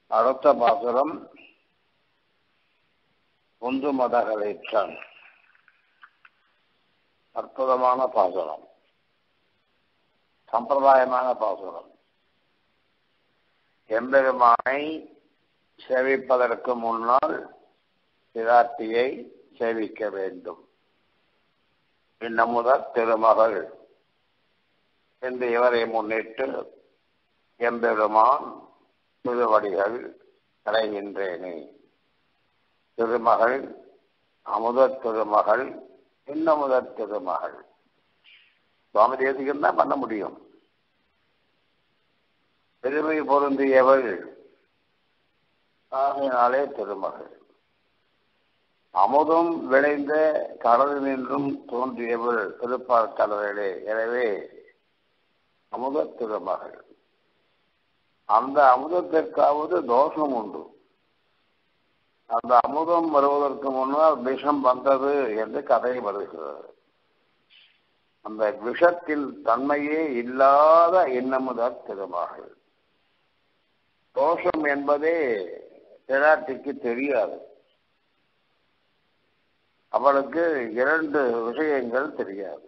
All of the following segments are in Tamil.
அடுத்த பாசுரம் ஒன்று மதகளேற்றான் அற்புதமான பாசுரம் சம்பிரதாயமான பாசுரம் எம்பெருமானை சேவிப்பதற்கு முன்னால் பிராட்டியை சேவிக்க வேண்டும் இன்னமுதற் திருமகள் என்று இவரை முன்னிட்டு எம்பெருமான் திருவடிகள் அடைகின்றேனே திருமகள் அமுதத் திருமகள் இன்னமுதற் திருமகள் சுவாமி தேசிகன் தான் பண்ண முடியும் பெருமை பொருந்தியவள் ஆகையினாலே திருமகள் அமுதம் விளைந்த கடலில் நின்றும் தோன்றியவள் திருப்பார் கடலிலே எனவே அமுத திருமகள் அந்த அமுதத்திற்காவது தோஷம் உண்டு அந்த அமுதம் வருவதற்கு முன்னால் விஷம் வந்தது என்று கதை வருகிறது அந்த விஷத்தில் தன்மையே இல்லாத இன்னமுத திருமகள் தோஷம் என்பதே பிராட்டிக்கு தெரியாது அவளுக்கு இரண்டு விஷயங்கள் தெரியாது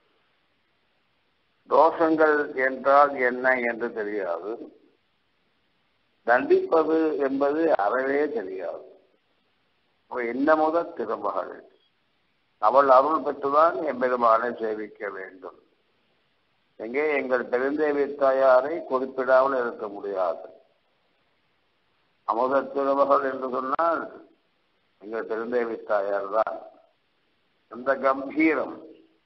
தோஷங்கள் என்றால் என்ன என்று தெரியாது தண்டிப்பது என்பது அறவே தெரியாது என்ன முதல் திருமகள் அவள் அருள் பெற்றுதான் எம்பெருமானை சேவிக்க வேண்டும் எங்கே எங்கள் பெருந்தேவி தாயாரை குறிப்பிடாமல் இருக்க முடியாது அமுத திருமகள் என்று சொன்னால் எங்கள் பெருந்தேவி தாயார் தான் அந்த கம்பீரம்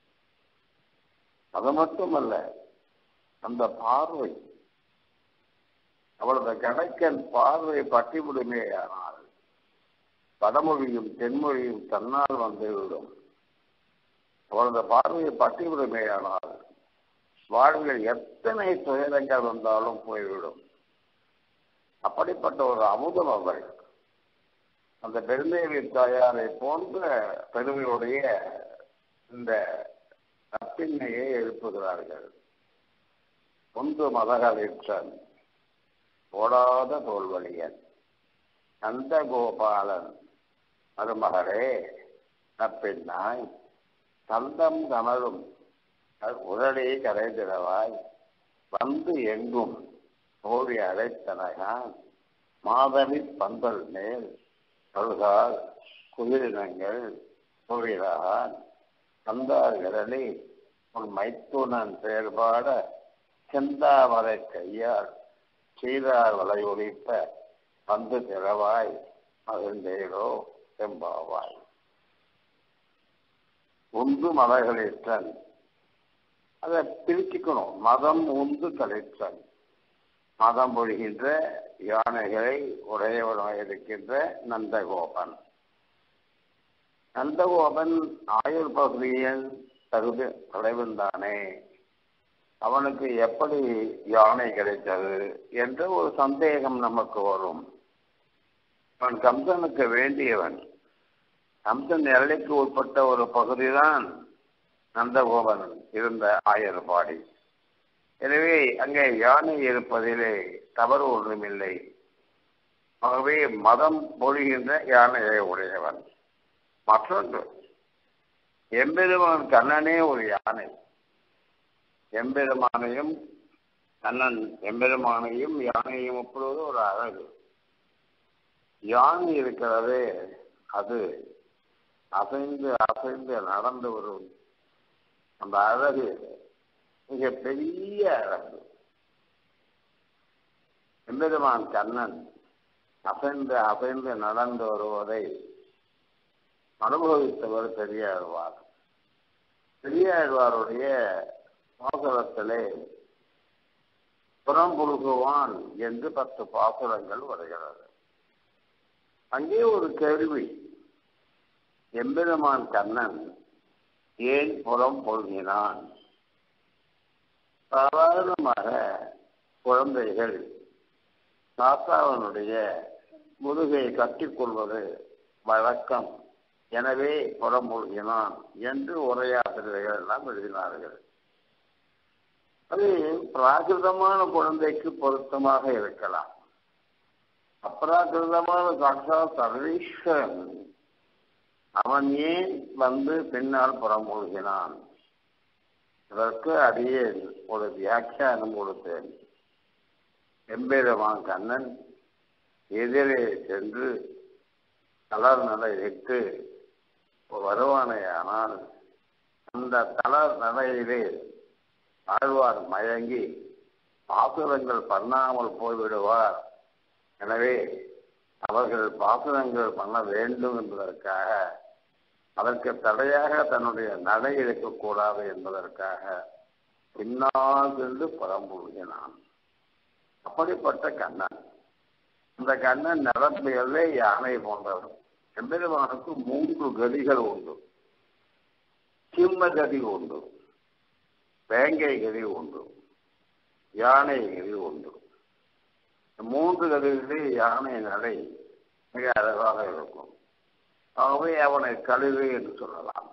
அது மட்டுமல்ல அந்த பார்வை அவளது கணக்கன் பார்வை பட்டிவிடுமேயானால் வடமொழியும் தென்மொழியும் தன்னால் வந்துவிடும் அவளது பார்வையை பட்டிவிடுமேயானால் வாழ்வில் எத்தனை துயரங்கள் வந்தாலும் போய்விடும் அப்படிப்பட்ட ஒரு அமுதம் அவள் அந்த பெருந்தேவி தாயாரை போன்ற பெருமையுடைய இந்த நப்பின்மையை எழுப்புகிறார்கள் ஒன்று மதகளிற்றன் ஓடாத தோல்வழியன் நந்த கோபாலன் மருமகளே நப்பின்னாய் தந்தம் கமலும் உடலே கரைந்திடவாய் வந்து எங்கும் தோழி அழைத்தனகான் மாதவி பந்தல் மேல் அழுகால் குதிரினங்கள் தோழிலான் தந்தார்களே உன் மைத்துனன் செயல்பாட செந்தாமரை கையால் சீரார் வலை ஒழிப்ப வந்து திறவாய் மகிழ்ந்தேரோ செம்பாவாய் உந்து மலர்களிற்றன் அதை பிரிச்சுக்கணும் மதம் உந்து கழிற்றன் மதம் பொழிகின்ற யானைகளை உடையவனாக இருக்கின்ற நந்தகோபன் நந்தகோபன் ஆயுள் பகுதியில் தகுதி தலைவன் தானே அவனுக்கு எப்படி யானை கிடைத்தது என்ற ஒரு சந்தேகம் நமக்கு வரும் அவன் கம்சனுக்கு வேண்டியவன் கம்சன் எல்லைக்கு உட்பட்ட ஒரு பகுதிதான் நந்தகோபன் இருந்த ஆயர்பாடி எனவே அங்கே யானை இருப்பதிலே தவறு ஒன்றுமில்லை ஆகவே மதம் பொழிகின்ற யானையை உடையவன் மற்றொன்று எம்பெருமான் கண்ணனே ஒரு யானை எம்பெருமானையும் கண்ணன் எம்பெருமானையும் யானையும் ஒப்புவது ஒரு அழகு யானை இருக்கிறதே அது அசைந்து அசைந்து நடந்து வரும் அந்த அழகு மிக பெரிய அழகு எம்பெருமான் கண்ணன் அசைந்து அசைந்து நடந்து வருவதை அனுபவித்தவர் பெரியாழ்வார் பெரியாழ்வாருடைய பாசுரத்திலே புறம்புழுகுவான் என்று பத்து பாசுரங்கள் வருகிறது அங்கே ஒரு கேள்வி எம்பெருமான் கண்ணன் ஏன் புறம் பொழுகினான் சாதாரணமாக குழந்தைகள் தாத்தாவனுடைய முதுகை கட்டிக்கொள்வது வழக்கம் எனவே புறமூழ்கினான் என்று உரையாசிரியர்கள் எல்லாம் எழுதினார்கள் அது பிராகிருதமான குழந்தைக்கு பொருத்தமாக இருக்கலாம் அப்ராகிருதமான சாட்சா சர்வீஸ்வரன் அவன் ஏன் வந்து பின்னால் புறமூழ்கினான் இதற்கு அடியே ஒரு வியாக்கியானம் கொடுத்தேன் எம்பெருமான் கண்ணன் எதிரே சென்று தளர் நிலையிட்டு வருவானேயானால் அந்த தளர் நிலையிலே ஆழ்வார் மயங்கி பாசுரங்கள் பண்ணாமல் போய்விடுவார் எனவே அவர்கள் பாசுரங்கள் பண்ண வேண்டும் என்பதற்காக அதற்கு தடையாக தன்னுடைய நடை இருக்கக்கூடாது என்பதற்காக பின்னால் சென்று பரம்புகினான் அப்படிப்பட்ட கண்ணன் அந்த கண்ணன் நிரம்பியல்லே யானை போன்றவர் எம்பெருமானுக்கு மூன்று கதிகள் உண்டு சிம்ம கதி உண்டு வேங்கை கதி உண்டு யானை கதி உண்டு மூன்று கதிகளே யானை நடை மிக அழகாக இருக்கும் ஆகவே அவனை கழுவு என்று சொல்லலாம்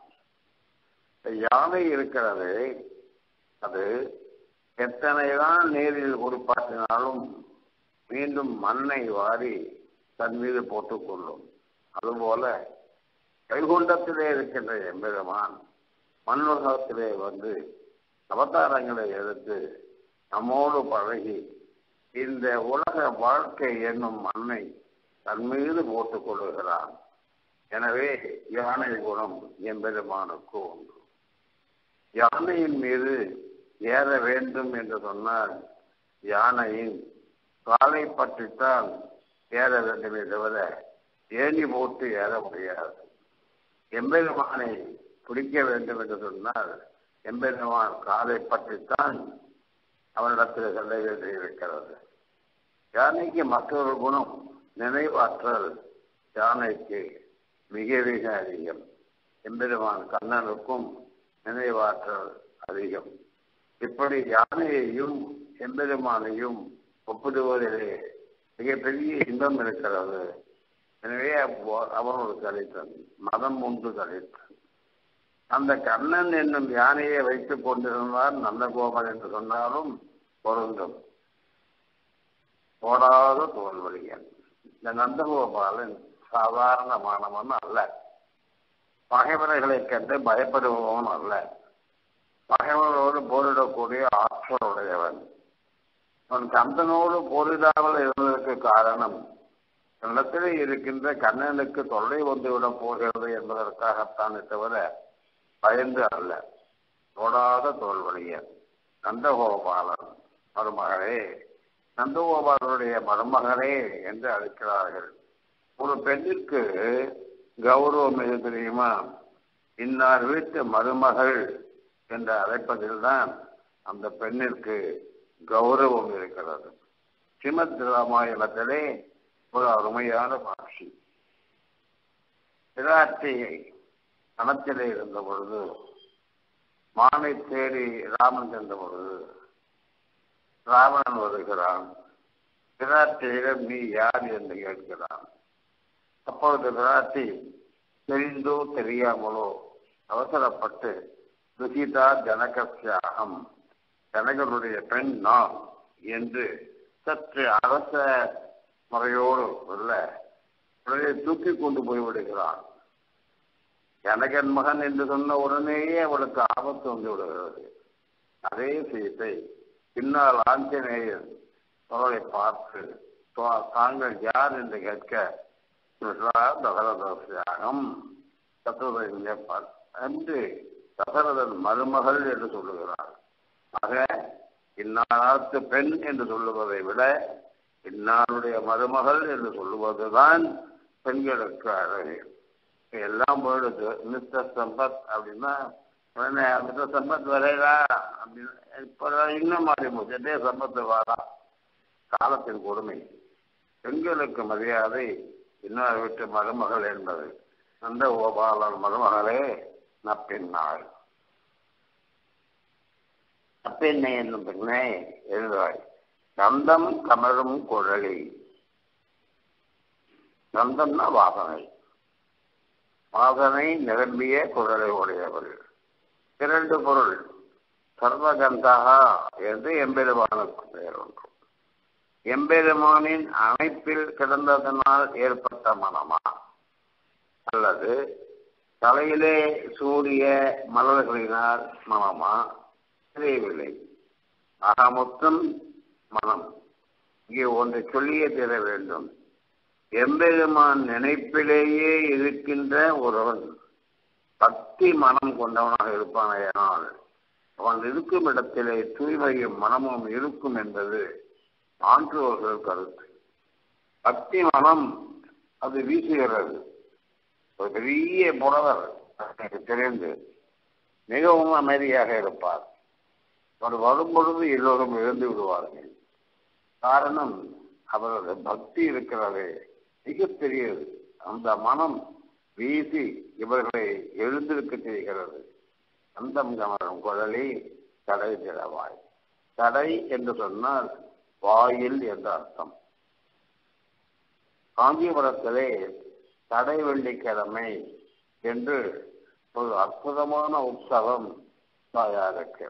யானை இருக்கிறது அது எத்தனைதான் நீரில் குறிப்பாற்றினாலும் மீண்டும் மண்ணை வாரி தன் மீது போட்டுக்கொள்ளும் அதுபோல வைகுண்டத்திலே இருக்கின்ற எம்பெருமான் மண்ணுலகத்திலே வந்து அவதாரங்களை எடுத்து நம்மோடு பழகி இந்த உலக வாழ்க்கை என்னும் மண்ணை தன் மீது போட்டுக் கொள்ளுகிறான் எனவே யானை குணம் எம்பெருமானுக்கு உண்டு யானையின் மீது ஏற வேண்டும் என்று சொன்னால் யானையின் காலை பற்றித்தான் ஏற வேண்டுமே தவிர ஏணி போட்டு ஏற முடியாது எம்பெருமானை பிடிக்க வேண்டும் என்று சொன்னால் எம்பெருமான் காலை பற்றித்தான் அவனிடத்தில் செல்ல வேண்டியிருக்கிறது யானைக்கு மற்றொரு குணம் நினைவாற்றல் யானைக்கு மிக மிக அதிகம் எம்பெருமான் கண்ணனுக்கும் நினைவாற்றல் அதிகம் இப்படி யானையையும் எம்பெருமானையும் ஒப்பிடுவதிலே மிகப்பெரிய இன்பம் இருக்கிறது எனவே அவன் ஒரு கலித்தன் மதம் ஒன்று கலித்தன் அந்த கண்ணன் என்னும் யானையை வைத்துக் கொண்டிருந்தால் நந்தகோபன் என்று சொன்னாலும் பொருந்தும் போடாத தோல்வழியன் இந்த நந்தகோபாலன் சாதாரணமானவன் அல்ல பகைவர்களை கண்டு பயப்படுபவன் அல்ல பகைவர்களோடு போரிடக்கூடிய ஆற்றல் உடையவன் அவன் கந்தனோடு போரிடாமல் இருந்ததற்கு காரணம் நிலத்திலே இருக்கின்ற கண்ணனுக்கு தொல்லை வந்துவிடப் போகிறது என்பதற்காகத்தானே தவிர பயந்து அல்ல தொடாத தோல்வழியன் நந்தகோபாலன் மருமகளே நந்தகோபாலனுடைய மருமகனே என்று அழைக்கிறார்கள் ஒரு பெண்ணிற்கு கௌரவம் எது தெரியுமா இன்னார் வீட்டு மருமகள் என்று அழைப்பதில்தான் அந்த பெண்ணிற்கு கௌரவம் இருக்கிறது ஸ்ரீமத் ராமாயணத்திலே ஒரு அருமையான காட்சி பிராட்டியை கணத்திலே இருந்த பொழுது மானை தேடி ராமன் சென்ற பொழுது ராவணன் வருகிறான் பிராட்டியிடம் நீ யார் என்று கேட்கிறான் அப்பொழுது பிராட்டி தெரிந்தோ தெரியாமலோ அவசரப்பட்டு துகிதா ஜனகசியாகம் ஜனகனுடைய பெண் நாம் என்று சற்று அரச முறையோடு உள்ள உடனே தூக்கி கொண்டு போய் விடுகிறான் ஜனகன் மகன் என்று சொன்ன உடனேயே அவளுக்கு ஆபத்து வந்து விடுகிறது அதே சீத்தை பின்னால் ஆஞ்சநேயர் அவளை பார்த்து தாங்கள் யார் என்று கேட்க தசரதம் தத்துவம் என்று தசரதன் மருமகள் என்று சொல்லுகிறார் ஆக இன்னாருக்கு பெண் என்று சொல்லுவதை விட இன்னாருடைய மருமகள் என்று சொல்லுவதுதான் பெண்களுக்கு அழகு எல்லாம் போயிடுது மிஸ்டர் சம்பத் அப்படின்னா உடனே மிஸ்டர் சம்பத் வரையறா அப்படின்னு இப்போ இன்னும் மாறி போச்சு டே சம்பத்து வாரா காலத்தின் கொடுமை பெண்களுக்கு மரியாதை இன்னொரு வீட்டு மருமகள் என்பது அந்த கோபாலன் மருமகளே நப்பின்னாள் நப்பெண்ணை என்னும் பெண்ணே எழுதாய் கந்தம் கமழும் குழலி கந்தம்னா வாசனை வாசனை நிரம்பிய குழலை உடையவள் இரண்டு பொருள் சர்வகந்தகா என்று எம்பெருமானுக்கு பெயர் ஒன்று எம்பெருமானின் அமைப்பில் கிடந்ததனால் ஏற்பட்ட மனமா அல்லது தலையிலே சூரிய மலர்களினால் மனமா தெரியவில்லை ஆக மொத்தம் மனம் இங்கே ஒன்றை சொல்லியே தர வேண்டும் எம்பெருமான் நினைப்பிலேயே இருக்கின்ற ஒருவன் பக்தி மனம் கொண்டவனாக இருப்பானால் அவன் இருக்கும் இடத்திலே தூய்மையும் மனமும் இருக்கும் என்பது ஆன்றோர்கள் கருத்து பக்தி மனம் அது வீசுகிறது ஒரு பெரிய புலவர் எனக்கு தெரிந்து மிகவும் அமைதியாக இருப்பார் அவர் வரும்பொழுது எல்லோரும் இழந்து விடுவார்கள் காரணம் அவரது பக்தி இருக்கிறது மிகப்பெரியது அந்த மனம் வீசி இவர்களை எழுந்திருக்க செய்கிறது அந்தம் கமரும் குழலி தடை திறவாய் தடை என்று சொன்னால் வாயில் என்ற அர்த்தம் காஞ்சிபுரத்திலே தடை வெள்ளிக்கிழமை என்று ஒரு அற்புதமான உற்சவம் தாயாருக்கு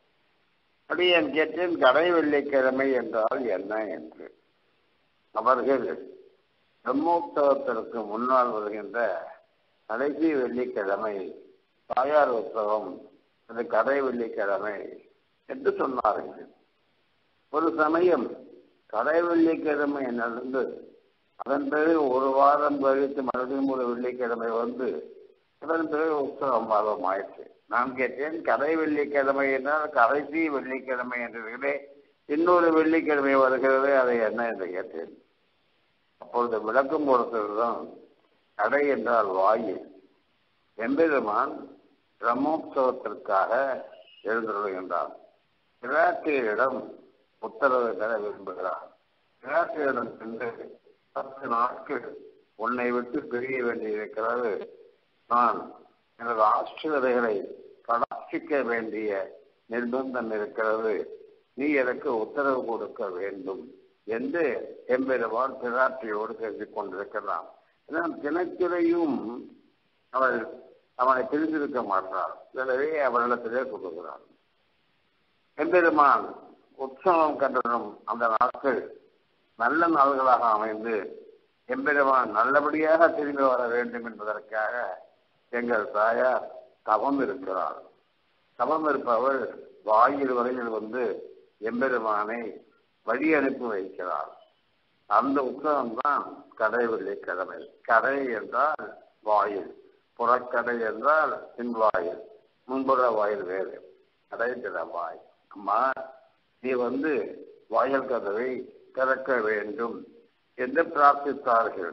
அடியன் கேட்டேன் கடை வெள்ளிக்கிழமை என்றால் என்ன என்று அவர்கள் பிரம்மோற்சவத்திற்கு முன்னால் வருகின்ற கடைசி வெள்ளிக்கிழமை தாயார் உற்சவம் அது கடை வெள்ளிக்கிழமை என்று சொன்னார்கள் ஒரு சமயம் கடை வெள்ளிக்கிழமை நடந்து அதன் பிறகு ஒரு வாரம் கழித்து மறுபடியும் ஒரு வெள்ளிக்கிழமை வந்து அதன் பிறகு உற்சவம் மாதம் ஆயிடுச்சு நான் கேட்டேன் கடை வெள்ளிக்கிழமை என்றால் கடைசி வெள்ளிக்கிழமை என்றே இன்னொரு வெள்ளிக்கிழமை வருகிறது அதை என்ன என்று கேட்டேன் அப்பொழுது விளக்கும் பொறுத்ததுதான் கடை என்றால் வாயு எம்பெருமான் பிரம்மோற்சவத்திற்காக எழுந்துள்ளான் பிராட்டியரிடம் உத்தரவு பெற விரும்புகிறார் பிராட்டியரிடம் சென்று பத்து நாட்கள் உன்னை விட்டு பிரிய வேண்டியிருக்கிறது நான் எனது ஆசிரியர்களை கடாட்சிக்க வேண்டிய நிர்பந்தம் இருக்கிறது நீ எனக்கு உத்தரவு கொடுக்க வேண்டும் என்று எம்பெருமான் பிராட்டியோடு பேசிக் கொண்டிருக்கிறான் தினத்துறையும் அவள் அவனை பிரிந்திருக்க மாட்டாள் எனவே அவளிடத்திலே கொடுக்கிறான் எம்பெருமான் உற்சவம் கண்டனும் அந்த நாட்கள் நல்ல நாள்களாக அமைந்து எம்பெருமான் நல்லபடியாக திரும்பி வர வேண்டும் என்பதற்காக எங்கள் தாயார் தவம் இருக்கிறார் தவம் இருப்பவள் வாயில் வரையில் வந்து எம்பெருமானை வழி அனுப்பி வைக்கிறார் அந்த உற்சவம் தான் கடை வெள்ளிக்கிழமை கடை என்றால் வாயில் புறக்கடை என்றால் பின்வாயில் முன்புற வாயில் வேறு கடை வாய் அம்மா நீ வந்து வாயில் கதவை திறக்க வேண்டும் என்று பிரார்த்தித்தார்கள்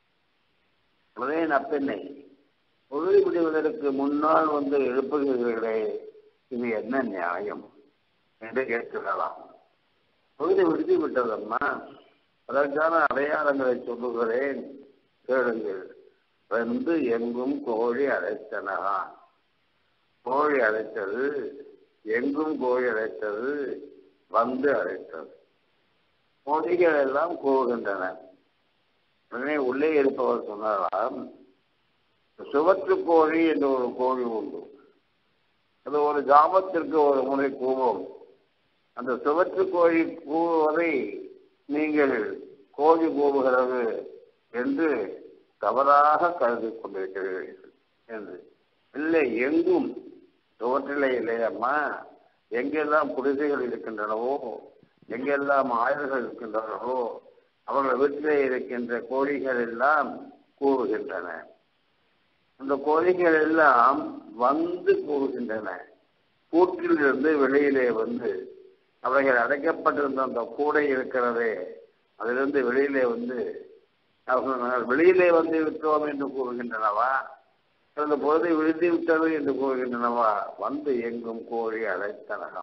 அதே நப்பெண்ணை பொழுது விடுவதற்கு முன்னால் வந்து எழுப்புகிறீர்களே இது என்ன நியாயம் என்று கேட்கிறலாம் பொழுது விடுத்து விட்டதம்மா அதற்கான அடையாளங்களை சொல்லுகிறேன் கேளுங்கள் வந்து எங்கும் கோழி அழைத்தனகா கோழி அழைத்தது எங்கும் கோழி அழைத்தது வந்து அழைத்தது கோழிகள் எல்லாம் கூறுகின்றன உடனே உள்ளே இருப்பவர் சொன்னாராம் சுவற்று கோழி என்ற ஒரு கோழி உண்டு அது ஒரு ஜாபத்திற்கு ஒரு முறை கூவும் அந்த சுவற்று கோழி கூவுவதை நீங்கள் கோழி கூவுகிறது என்று தவறாக கருதி கொண்டிருக்கிறீர்கள் என்று இல்லை எங்கும் சுவற்றிலே இல்லையம்மா எங்கெல்லாம் குடிசைகள் இருக்கின்றனவோ எங்கெல்லாம் ஆயுதங்கள் இருக்கின்றனவோ அவர்கள் வீட்டிலே இருக்கின்ற கோழிகள் எல்லாம் கூறுகின்றன அந்த கோழிகள் எல்லாம் வந்து கூறுகின்றன கூட்டிலிருந்து வெளியிலே வந்து அவைகள் அடைக்கப்பட்டிருந்த அந்த கூடை இருக்கிறதே அதிலிருந்து வெளியிலே வந்து அவர்கள் வெளியிலே வந்து விட்டோம் என்று கூறுகின்றனவா அந்த பொழுதை விழுந்து விட்டது என்று கூறுகின்றனவா வந்து எங்கும் கோழி அழைத்தனகா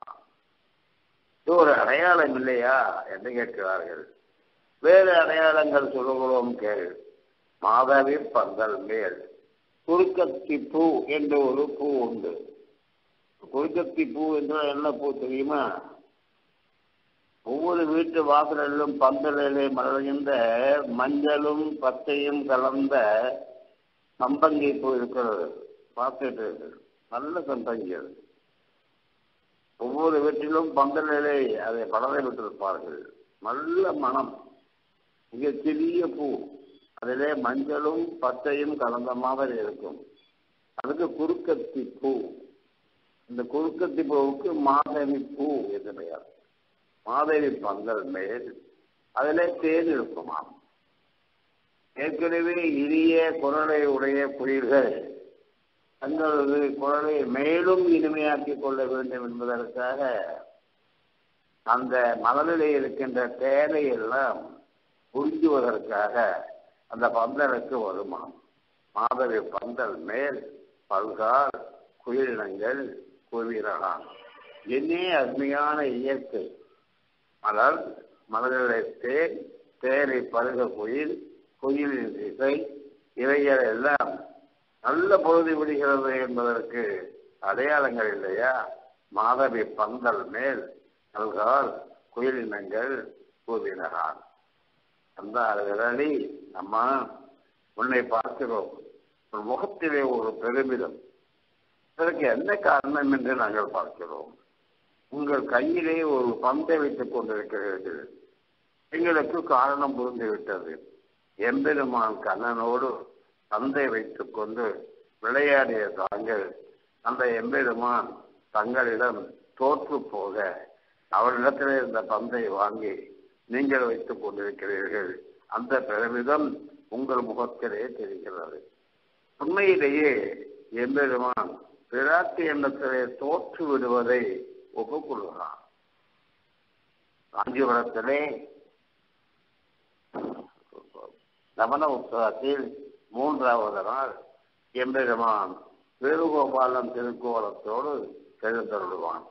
இது ஒரு அடையாளம் இல்லையா என்று கேட்கிறார்கள் வேறு அடையாளங்கள் சொல்லுகிறோம் கேள் மாதவி பந்தல் மேல் குறுக்கத்தி பூ என்ற ஒரு பூ உண்டு குறுக்கத்தி பூ என்றால் என்ன பூ தெரியுமா ஒவ்வொரு வீட்டு வாசலிலும் பந்தலிலே மலர்கின்ற மஞ்சளும் பச்சையும் கலந்த சம்பங்கி பூ இருக்கிறது பார்த்துட்டு நல்ல சம்பங்கி அது ஒவ்வொரு வீட்டிலும் பந்தலிலே அதை பலரை விட்டிருப்பார்கள் நல்ல மனம் மிக சிறிய பூ அதிலே மஞ்சளும் பச்சையும் கலந்த மாதிரி இருக்கும் அதுக்கு குறுக்கத்தி பூ இந்த குறுக்கத்தி பூவுக்கு மாதவி பூ என்று பெயர் மாதவி பந்தல் மேல் அதிலே தேன் இருக்குமாம் ஏற்கனவே இனிய குரலை உடைய குயில்கள் தங்களது குரலை மேலும் இனிமையாக்கிக் கொள்ள வேண்டும் என்பதற்காக அந்த மலரிலே இருக்கின்ற தேனை எல்லாம் உறிஞ்சுவதற்காக அந்த பந்தலுக்கு வருமாம் மாதவி பந்தல் மேல் பல்கால் குயிலினங்கள் குவிரலாம் என்னே அருமையான இயற்கை மலர் மலர்களை தேன் தேனை பருக குயில் குயிலின் இசை இவைகள் எல்லாம் நல்ல பொழுது விடுகிறது என்பதற்கு அடையாளங்கள் இல்லையா மாதவி பந்தல் மேல் நல்கால் குயிலினங்கள் கூவினகான் அந்த விரலி அம்மா உன்னை பார்க்கிறோம் உன் முகத்திலே ஒரு பெருமிதம் இதற்கு என்ன காரணம் என்று நாங்கள் பார்க்கிறோம் உங்கள் கையிலே ஒரு பந்தை வைத்துக் கொண்டிருக்கிறீர்கள் எங்களுக்கு காரணம் புரிந்துவிட்டது எம்பெருமான் கண்ணனோடு பந்தை வைத்துக் கொண்டு விளையாடிய தாங்கள் அந்த எம்பெருமான் தங்களிடம் தோற்று போக அவரிடத்திலே இருந்த பந்தை வாங்கி நீங்கள் வைத்துக் கொண்டிருக்கிறீர்கள் அந்த பெருமிதம் உங்கள் முகத்திலே தெரிகிறது உண்மையிலேயே எம்பெருமான் பிராட்டி எண்ணத்திலே தோற்று விடுவதை ஒப்புக்கொள்கிறான் காஞ்சிபுரத்திலே நவன உற்சவத்தில் மூன்றாவது நாள் எம்பெருமான் வேணுகோபாலன் திருக்கோலத்தோடு எழுந்தருடுவான்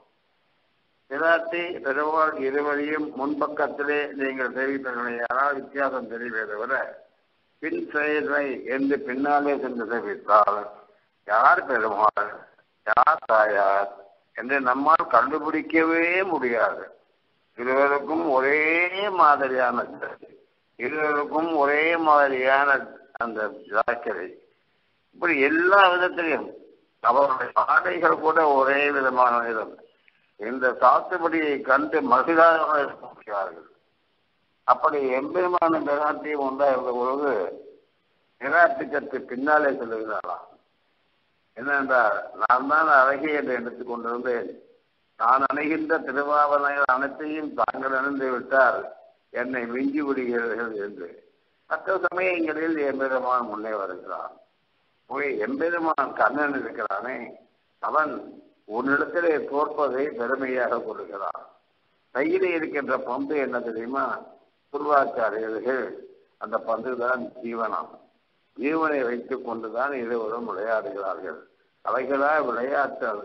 பிராட்டி பெருமாள் இருவரையும் முன்பக்கத்திலே நீங்கள் தெரிவித்தீர்களால் வித்தியாசம் தெரிவதை தவிர பின் செயலை என்று பின்னாலே சென்று தெரிவித்தால் யார் பெருமாள் யார் தாயார் என்று நம்மால் கண்டுபிடிக்கவே முடியாது இருவருக்கும் ஒரே மாதிரியான இருவருக்கும் ஒரே மாதிரியான அந்த ஜாக்கிரை இப்படி எல்லா விதத்திலையும் அவருடைய ஆடைகள் கூட ஒரே விதமான விதம் இந்த சாத்துப்படியை கண்டு மகிழாக இருக்கிறார்கள் அப்படி எம்பெருமான பிராட்டியும் உண்டாயிருந்த பொழுது பிராட்டிக்கத்து பின்னாலே சொல்லுகிறாராம் என்னென்றால் நான் தான் அழகிய என்று எடுத்துக் கொண்டிருந்தேன் நான் அணுகின்ற திருவாவணைகள் அனைத்தையும் தாங்கள் அணிந்து விட்டால் என்னை மிஞ்சி விடுகிறீர்கள் என்று மற்ற சமயங்களில் எம்பெருமான் முன்னே வருகிறான் போய் எம்பெருமான் கண்ணன் இருக்கிறானே அவன் உன்னிடத்திலே தோற்பதை பெருமையாக கொடுக்கிறான் கையிலே இருக்கின்ற பந்து என்ன தெரியுமா துர்வாச்சாரியர்கள் அந்த பந்து தான் ஜீவனம் ஜீவனை வைத்துக் கொண்டுதான் இருவரும் விளையாடுகிறார்கள் அவைகளா விளையாட்டு அது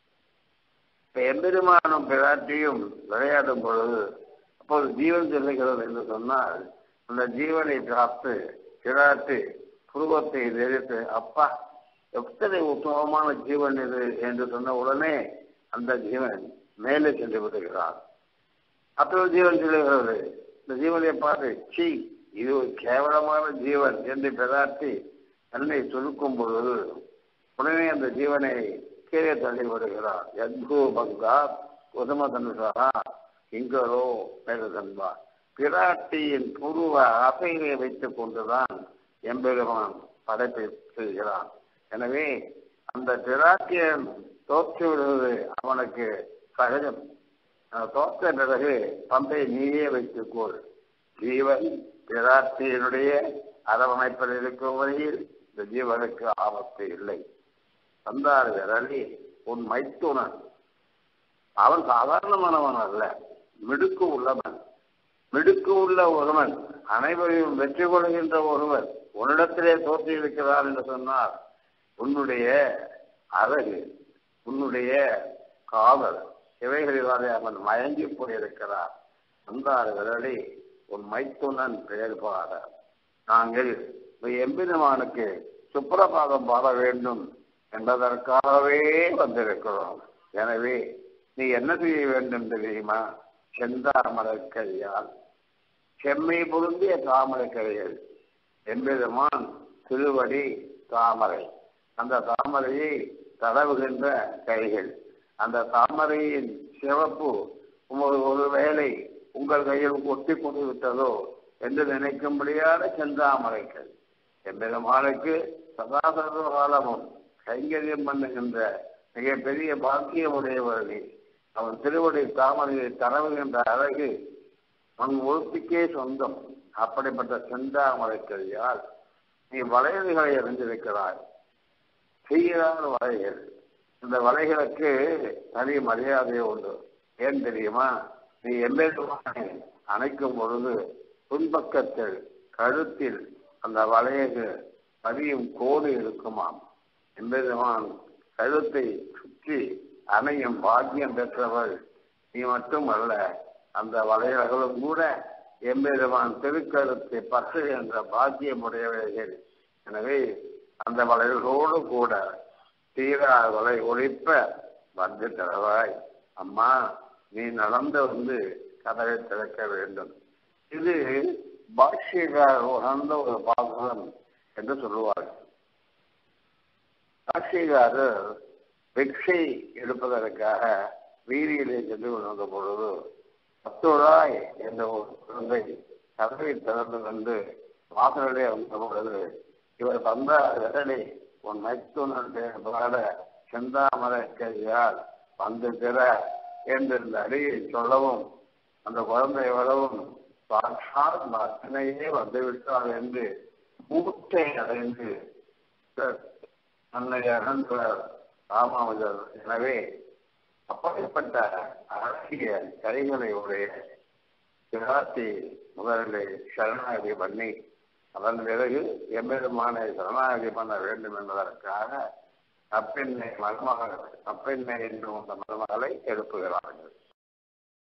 இப்ப எம்பெருமானும் பிராட்டியும் விளையாடும் பொழுது அப்போது ஜீவன் செல்லுகிறது என்று சொன்னால் அந்த ஜீவனை காத்து பிராட்டி புருவத்தை தெரித்து அப்பா எத்தனை உத்தமமான ஜீவன் இது என்று சொன்ன உடனே அந்த ஜீவன் மேலே சென்று விடுகிறான் அப்போ ஜீவன் செல்லுகிறது இந்த ஜீவனை பார்த்து சி இது ஒரு கேவலமான ஜீவன் என்று பிராட்டி தன்னை சுருக்கும் பொழுது உடனே அந்த ஜீவனை கீழே தள்ளி விடுகிறார் யத்பூ பங்கா உதமதனுசா இங்கரோ மேலதன்பா பிராட்டியின் புருவ அசைவை வைத்துக் கொண்டுதான் எம்பெருமான் படைப்பை செய்கிறான் எனவே அந்த பிராட்டியன் தோற்று விடுவது அவனுக்கு சகஜம் தோற்ற பிறகு பந்தை நீயே வைத்துக்கொள் ஜீவன் பிராட்டியினுடைய அரவணைப்பில் இருக்கும் வரையில் இந்த ஜீவனுக்கு ஆபத்து இல்லை வந்தார் விரலி உன் மைத்துனன் அவன் சாதாரணமானவன் அல்ல மிடுக்கு உள்ளவன் மிடுக்கு உள்ள ஒருவன் அனைவரையும் வெற்றி கொள்கின்ற ஒருவர் உன்னிடத்திலே தோற்றியிருக்கிறார் என்று சொன்னார் உன்னுடைய அழகு உன்னுடைய காவல் இவைகளிலாலே அவன் மயங்கி போயிருக்கிறார் வந்தார் விரலி உன் மைத்துனன் பெயர் பாட நாங்கள் எம்பெருமானுக்கு சுப்பிரபாதம் பாட வேண்டும் என்பதற்காகவே வந்திருக்கிறோம் எனவே நீ என்ன செய்ய வேண்டும் தெரியுமா செந்தாமரை கையால் செம்மை பொருந்திய தாமரை கைகள் எம்பெருமான் திருவடி தாமரை அந்த தாமரையை தடவுகின்ற கைகள் அந்த தாமரையின் சிவப்பு ஒரு ஒருவேளை உங்கள் கையில் ஒட்டி கொண்டு விட்டதோ என்று நினைக்கும்படியான செந்தாமரைகள் எம்பெருமானுக்கு சதாசர்வ காலமும் கைங்கரியம் பண்ணுகின்ற மிகப்பெரிய பாக்கியமுடையவர்கள் அவன் திருவடி தாமரையை தரவுகின்ற அழகு அவன் ஒழுப்பிக்கே சொந்தம் அப்படிப்பட்ட செந்தாமரைக்கரியால் நீ வளையல்களை அறிந்திருக்கிறாய் செய்கிறார் வளையல் இந்த வலைகளுக்கு தனி மரியாதை உண்டு ஏன் தெரியுமா நீ எம்பெருமானை அணைக்கும் பொழுது பின்பக்கத்தில் கழுத்தில் அந்த வளையகு பதியும் கோடு இருக்குமாம் எம்பெருமான் கழுத்தை சுற்றி அணையும் பாக்கியம் பெற்றவள் நீ மட்டும் அல்ல அந்த வளையல்களும் கூட எம்பெருமான் திருக்கருத்தை பற்றுகின்ற பாக்கியமுடையவர்கள் எனவே அந்த வளையல்களோடு கூட தீரா வலை ஒழிப்ப வந்து தரவாய் அம்மா நீ நடந்து வந்து கதவை திறக்க வேண்டும் இது பாஷ்யகார் உணர்ந்த ஒரு பாசனம் என்று சொல்லுவார்கள் பாஷ்யகாரர் பிக்ஷை எடுப்பதற்காக வீதியிலே சென்று கொண்டிருந்த பொழுது பத்துராய் என்ற ஒரு குழந்தை கதவை திறந்து வந்து வாசலிலே வந்த பொழுது இவர் தந்த விரலை உன் மைத்துனருடைய பாட செந்தாமரை கையால் வந்து திற என்று இந்த அடியை சொல்லவும் அந்த குழந்தை வரவும் சாட்சாத் அத்தனையே வந்துவிட்டார் என்று மூட்டை அடைந்து அன்னை அகன்றார் ராமானுஜர் எனவே அப்படிப்பட்ட அழகிய கரைகளை உடைய சிராத்தி முதலிலே சரணாகதி பண்ணி அதன் பிறகு எம்பெருமானை சரணாகதி பண்ண வேண்டும் என்பதற்காக அப்பெண்ணை மருமகள் அப்பெண்ணை என்று அந்த மருமகளை எழுப்புகிறார்கள்